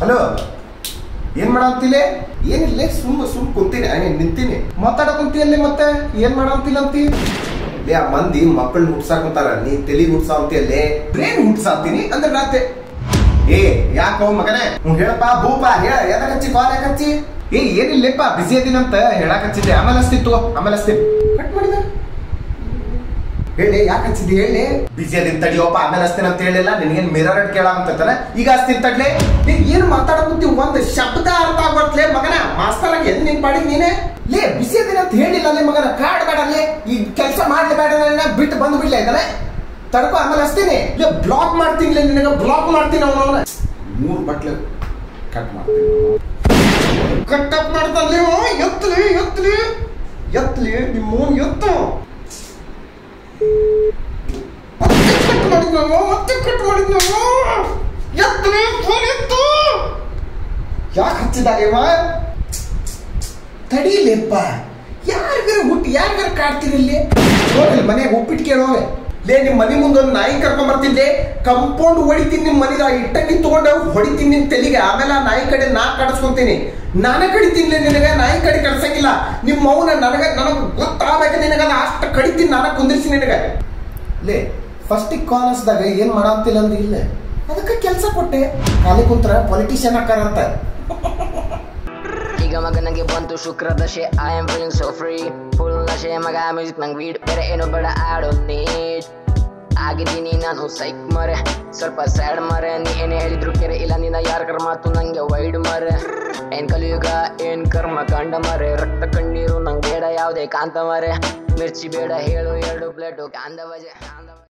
hello ಏನ್ ಮಾಡಂತಿಲೆ ಏನಿಲ್ಲ ಸುಮ್ ಸುಮ್ ಕುಂತೀನಿ ಐ ಮೀನ್ ನಿಂತೀನಿ ಮಾತಾಡಕ್ ಕುಂತಿಯಲ್ಲಿ ಮತ್ತೆ ಏನ್ ಮಾಡಂತಿಲ್ಲ ಅಂತಿ ಲೇ ಆ ಮಂದಿ ಮಕ್ಕಳು ಹುಟ್ಸಾಕಂತಾರ ನೀ ತಲಿ ಹುಟ್ಸಾ ಅಂತಿಯಲ್ಲೇ ಬ್ರೇನ್ ಹುಟ್ಸಾತೀನಿ ಅಂದ್ರೆ ನಾತೆ ಏ ಯಾಕೋ ಮಗನೇ ಹ್ಞೂ ಹೇಳಪ್ಪ ಭೂಪ ಹೇಳ ಎದಕ್ ಹಚ್ಚಿ ಕಾಲ್ ಯಾಕೆ ಹಚ್ಚಿ ಏ ಏನಿಲ್ಲಪ್ಪ ಬಿಸಿ ಅದೀನಂತ ಹೇಳಕ್ ಹಚ್ಚಿದ್ದೆ ಆಮೇಲೆ ಹಚ್ತಿತ್ತು ಆಮೇಲೆ ಹಚ್ತೀನಿ ಕಟ್ ಮಾಡಿದ ಹೇಳಿ ಯಾಕೆ ಹಚ್ಚಿದ್ದಿ ಹೇಳಿ ಬಿಸಿ ಅದಿನ್ ತಡಿಯೋಪ್ಪ ಆಮೇಲೆ ಹಚ್ತೀನಿ ಅಂತ ಹೇಳಿಲ್ಲ ನಿನಗೇನ್ ಮಿರರ್ ಇಟ್ ಕೇಳ ಅಂತಂತಾನೆ ಈಗ ಹಚ್ತೀನಿ ತಡ್ಲೆ ನೀ ಏನ್ ಮಾತಾಡಕುಂತಿ ಒಂದ್ ಶಬ್ದ ಅರ್ಥ ಆಗ್ಬರ್ತ್ಲೆ ಮಗನ ಮಾಸ್ತರಾಗಿ ಎದ್ ನಿನ್ ಪಾಡಿಗೆ ನೀನೆ ಲೇ ಬಿಸಿ ಅದಿನ ಅಂತ ಹೇಳಿಲ್ಲ ಲೇ ಮಗನ ಕಾಡ್ ಬೇಡ ಲೇ ಈ ಕೆಲಸ ಮಾಡ್ಲಿ ಬೇಡ ನನ್ನ ಬಿಟ್ಟು ಬಂದು ಬಿಡ್ಲ ಇದ್ದಾನೆ ತಡ್ಕೊ ಆಮೇಲೆ ಹಚ್ತೀನಿ ಲೇ ಬ್ಲಾಕ್ ಮಾಡ್ತೀನಿ ಲೇ ನಿನಗ ಬ್ಲಾಕ್ ಮಾಡ್ತೀನಿ ಅವನವನ ಮೂರ್ ಬಟ್ಲು ಕಟ್ ಮಾಡ್ತೀನಿ ಕಟ್ಟಪ್ ಮಾಡ್ತಾನೆ ಎತ್ತಲಿ ಎತ್ತಲಿ ಎತ್ತಲಿ ನಿಮ್ಮ ಎತ್ತು ಮತ್ತೆ ಕಟ್ ಮಾಡಿದ್ ನಾವು ಮತ್ತೆ ಕಟ್ ಮಾಡಿದ್ ನಾವು ಎತ್ತಲಿ ಫೋನ್ ಎತ್ತು ಯಾಕೆ ಹಚ್ಚಿದಾಗ ಇವ ತಡೀಲಿಪ್ಪ ಯಾರಿಗಾರ ಹುಟ್ಟಿ ಯಾರಿಗಾರ ಕಾಡ್ತೀರಿ ಇಲ್ಲಿ ಹೋಗಲಿ ಮನೆಗೆ ಉಪ್ಪಿಟ್ಟು ಕೇಳೋವೆ ಲೇ ನಿಮ್ ಮನೆ ಮುಂದೊಂದು ನಾಯಿ ಕರ್ಕೊಂಡ್ ಬರ್ತಿದ್ದೆ ಕಂಪೌಂಡ್ ಹೊಡಿತೀನಿ ನಿಮ್ ಮನೆದ ಇಟ್ಟಂಗಿ ತಗೊಂಡು ಹೊಡಿತೀನಿ ನಿನ್ ತಲೆಗೆ ಆಮೇಲೆ ಆ ನಾಯಿ ಕಡೆ ನಾ ಕಡಿಸ್ಕೊಂತೀನಿ ನಾನೇ ಕಡಿತೀನಿ ನಿನಗೆ ನಾಯಿ ಕಡೆ ಕಡ್ಸಂಗಿಲ್ಲ ನಿಮ್ಮ ಮೌನ ನನಗ ನನಗೆ ಗೊತ್ತಾಗಬೇಕು ನಿನಗ ಅಷ್ಟು ಕಡಿತೀನಿ ನಾನ ಕುಂದಿರ್ಸಿ ನಿನಗೆ ಲೇ ಫಸ್ಟಿಗೆ ಕಾಲ್ ಹಚ್ಚಿದಾಗ ಏನ್ ಮಾಡಂತಿಲ್ಲ ಅಂದ್ರೆ ಇಲ್ಲ ಅದಕ್ಕೆ ಕೆಲಸ ಕೊಟ್ಟೆ ಖಾಲಿ ಕುಂತ್ರ ಪೊಲಿಟಿಷಿಯನ್ ಹಾಕಾರಂತ ಈಗ ಮಗ ನಂಗೆ ಬಂತು ಶುಕ್ರ ದಶೆ I am feeling so free full ನಶೆ ಮಗ ಮ್ಯೂಸಿಕ್ ನಂಗೆ ವೀಡ್ ಬೇರೆ ಏನು ಬೇಡ ಆಡೋ ನೀಟ್ ಆಗಿದ್ದೀನಿ ನಾನು ಸೈಕ್ ಮರೆ ಸ್ವಲ್ಪ ಸ್ಯಾಡ್ ಮರೆ ನೀ ಏನೇ ಹೇಳಿದ್ರು ಕೆರೆ ಇಲ್ಲ ನಿನ್ನ ಯಾರ ಮಾತು ನಂಗೆ ವೈಡ್ ಮರೆ ಏನ್ ಕಲಿಯುಗ ಏನ್ ಕರ್ಮ ಕಂಡ ಮರೆ ರಕ್ತ ಕಣ್ಣೀರು ನಂಗೆ ಬೇಡ ಯಾವುದೇ ಕಾಂತ ಮರೆ ಮಿರ್ಚಿ ಬೇಡ ಹೇಳು ಎರಡು ಬ್ಲಡ್ ಕಾಂದ ಬಜೆ ಕಾಂದ